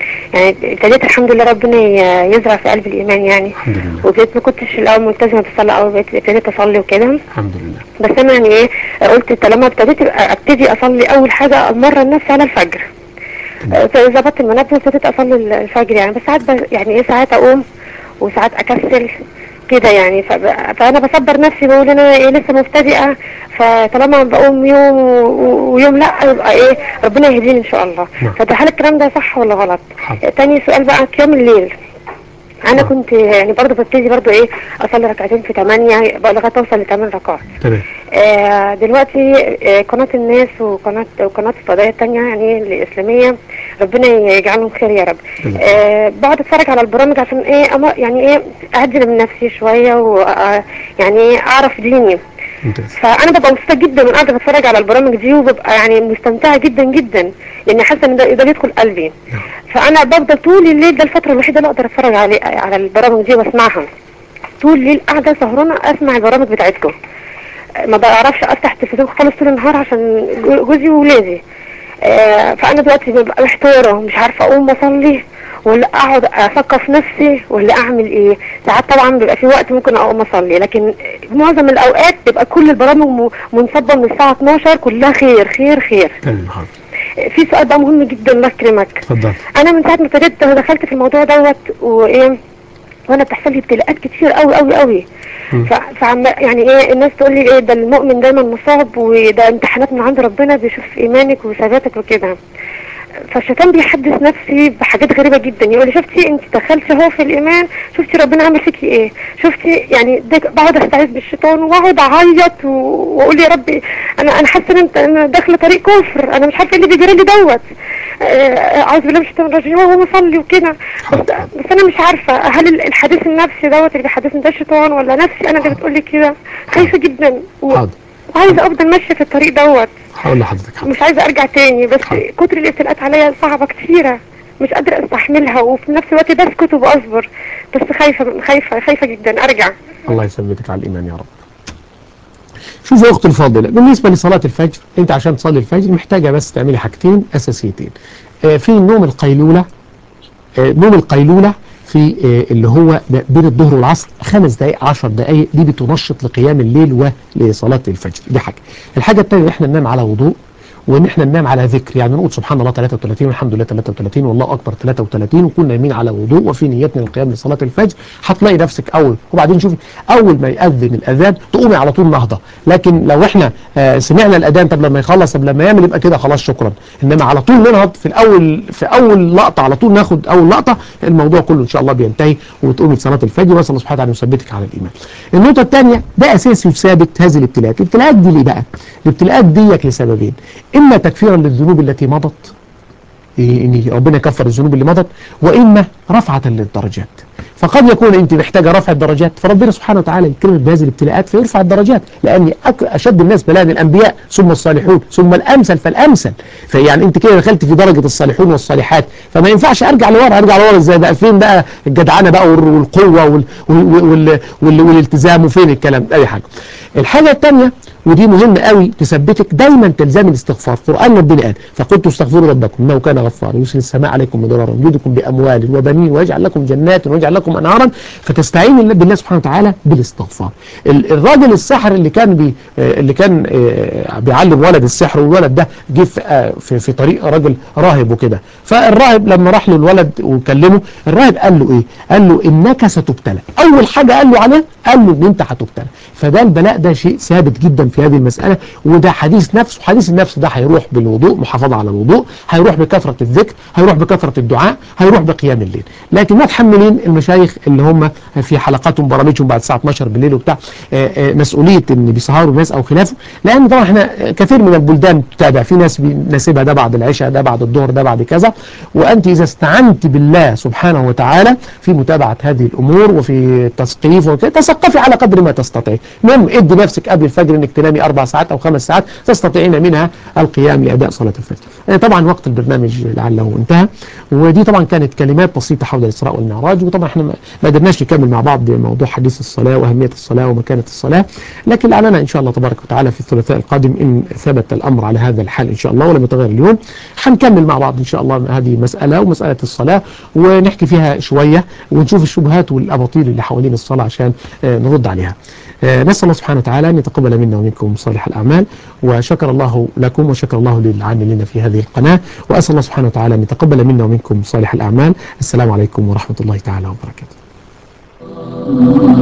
يعني ابتديت الحمد لله ربنا ي- يزرع في قلبي الإيمان يعني الحمد لله وبقيت ما كنتش الأول ملتزمة بالصلاة أو بقيت ابتديت أصلي وكده الحمد لله بس أنا يعني إيه قلت طالما ابتديت أبتدي أصلي أول حاجة أمرن نفسي على الفجر آه، ظبطت المنبه وابتديت أصلي الفجر يعني بس ساعات ب- يعني إيه ساعات أقوم وساعات أكسل كده يعني فب- فانا بصبر نفسي بقول انا ايه لسه مبتدئه فطالما بقوم يوم و- و- ويوم لا يبقى ايه ربنا يهديني ان شاء الله نعم. فده هل الكلام ده صح ولا غلط حاضر. تاني سؤال بقى قيام الليل انا نعم. كنت يعني برضو ببتدي برضو ايه اصلي ركعتين في ثمانية بقى لغايه اوصل لثمان ركعات تمام آه دلوقتي آه قناة الناس وقناة وقناة الفضائية التانية يعني الإسلامية ربنا يجعلهم خير يا رب جزاك آه بقعد اتفرج على البرامج عشان ايه أما يعني ايه اهدي من نفسي شوية ويعني ايه اعرف ديني ممتاز فانا ببقى مبسوطه جدا وانا قاعده بتفرج على البرامج دي وببقى يعني مستمتعه جدا جدا لان حاسه ان ده ده بيدخل قلبي فانا بفضل طول الليل ده الفتره الوحيده اللي اقدر اتفرج عليه على البرامج دي واسمعها طول الليل قاعده سهرانه اسمع البرامج بتاعتكم ما بعرفش افتح التلفزيون خالص طول النهار عشان جوزي وولادي آه، فانا دلوقتي ببقى محتاره مش عارفه اقوم اصلي ولا اقعد اثقف نفسي ولا اعمل ايه ساعات طبعا بيبقى في وقت ممكن اقوم اصلي لكن معظم الاوقات بيبقى كل البرامج م- منصبه من الساعه 12 كلها خير خير خير تمام حاضر في سؤال بقى مهم جدا الله يكرمك اتفضل انا من ساعه ما ابتديت دخلت في الموضوع دوت وايه وانا بتحصل لي ابتلاءات كتير قوي قوي قوي مم. ف... فعم يعني ايه الناس تقول لي ايه ده المؤمن دايما مصاب وده امتحانات من عند ربنا بيشوف ايمانك وثباتك وكده فالشيطان بيحدث نفسي بحاجات غريبه جدا يقول لي شفتي انت دخلتي اهو في الايمان شفتي ربنا عمل فيكي ايه شفتي يعني ده بقعد استعيذ بالشيطان واقعد اعيط و- واقول يا ربي انا انا حاسه ان انت انا داخله طريق كفر انا مش عارفه ايه اللي بيجري لي دوت آه، اعوذ بالله من الشيطان الرجيم وهو مصلي وكده بس, حاضر. بس انا مش عارفه هل ال- الحديث النفسي دوت اللي بيحدثني ده الشيطان ولا نفسي انا اللي بتقول لي كده خايفه جدا و- حاضر وعايزه افضل ماشيه في الطريق دوت هقول لحضرتك حاضر مش عايزه ارجع تاني بس حاضر. كتر الابتلاءات عليا صعبه كتيره مش قادره استحملها وفي نفس الوقت بسكت وبصبر بس خايفه خايفه خايفه جدا ارجع الله يثبتك على الإيمان يا رب شوفي يا أختي الفاضلة بالنسبة لصلاة الفجر أنت عشان تصلي الفجر محتاجة بس تعملي حاجتين أساسيتين آه، في نوم القيلولة آه، نوم القيلولة في آه، اللي هو ب- بين الظهر والعصر خمس دقائق عشر دقائق دي بتنشط لقيام الليل ولصلاة الفجر دي حاجة الحاجة الثانية احنا ننام على وضوء وان احنا ننام على ذكر يعني نقول سبحان الله 33 والحمد لله 33 والله اكبر 33 ونكون نايمين على وضوء وفي نيتنا للقيام لصلاه الفجر هتلاقي نفسك اول وبعدين شوفي اول ما ياذن الاذان تقومي على طول نهضه لكن لو احنا آه سمعنا الاذان طب لما يخلص طب لما يعمل يبقى كده خلاص شكرا انما على طول ننهض في الاول في اول لقطه على طول ناخد اول لقطه الموضوع كله ان شاء الله بينتهي وتقومي لصلاه الفجر واسال الله سبحانه وتعالى يثبتك على الايمان النقطه الثانيه ده اساسي وثابت هذه الابتلاءات الابتلاءات دي ليه بقى الابتلاءات ديك لسببين اما تكفيرا للذنوب التي مضت إيه، ان ربنا يكفر الذنوب اللي مضت واما رفعه للدرجات فقد يكون انت محتاجه رفع الدرجات فربنا سبحانه وتعالى يكرمك بهذه الابتلاءات فيرفع الدرجات لان أك- اشد الناس بلاء الانبياء ثم الصالحون ثم الامثل فالامثل فيعني انت كده دخلت في درجه الصالحون والصالحات فما ينفعش ارجع لورا ارجع لورا ازاي بقى فين بقى الجدعنه بقى وال- والقوه وال وال وال وال والالتزام وفين الكلام ده اي حاجه الحاجه الثانيه ودي مهمة قوي تثبتك دايما تلزام الاستغفار قرآن ربنا قال فقلت استغفروا ربكم انه كان غفارا يرسل السماء عليكم مدرارا يمددكم باموال وبنين ويجعل لكم جنات ويجعل لكم انهارا فتستعين الله- بالله سبحانه وتعالى بالاستغفار ال- الراجل الساحر اللي كان بي آه، اللي كان آه، بيعلم ولد السحر والولد ده جه في, آه، في في طريق راجل راهب وكده فالراهب لما راح له الولد وكلمه الراهب قال له ايه قال له انك ستبتلى اول حاجه قال له عليه قال له ان انت هتبتلى فده البلاء ده شيء ثابت جدا في هذه المساله وده حديث نفس وحديث النفس ده هيروح بالوضوء محافظه على الوضوء هيروح بكثره الذكر هيروح بكثره الدعاء هيروح بقيام الليل لكن ما تحملين المشايخ اللي هم في حلقاتهم برامجهم بعد الساعه 12 بالليل وبتاع آه، آه، مسؤوليه ان بيسهروا الناس او خلافه لان طبعا احنا كثير من البلدان تتابع في ناس بيناسبها ده بعد العشاء ده بعد الظهر ده بعد كذا وانت اذا استعنت بالله سبحانه وتعالى في متابعه هذه الامور وفي التثقيف وكده تثقفي على قدر ما تستطيع المهم ادي نفسك قبل الفجر انك تنامي اربع ساعات او خمس ساعات تستطيعين منها القيام لاداء صلاه الفجر آه، طبعا وقت البرنامج لعله انتهى ودي طبعا كانت كلمات بسيطه حول الاسراء والمعراج وطبعا احنا ما ما قدرناش نكمل مع بعض موضوع حديث الصلاه واهميه الصلاه ومكانه الصلاه لكن لعلنا ان شاء الله تبارك وتعالى في الثلاثاء القادم ان ثبت الامر على هذا الحال ان شاء الله ولم يتغير اليوم هنكمل مع بعض ان شاء الله هذه مساله ومساله الصلاه ونحكي فيها شويه ونشوف الشبهات والاباطيل اللي حوالين الصلاه عشان آه، نرد عليها. آه، نسال الله سبحانه وتعالى ان يتقبل منا ومنكم صالح الاعمال وشكر الله لكم وشكر الله للعاملين في هذه القناه واسال الله سبحانه وتعالى ان يتقبل منا ومنكم صالح الاعمال. السلام عليكم ورحمه الله تعالى وبركاته.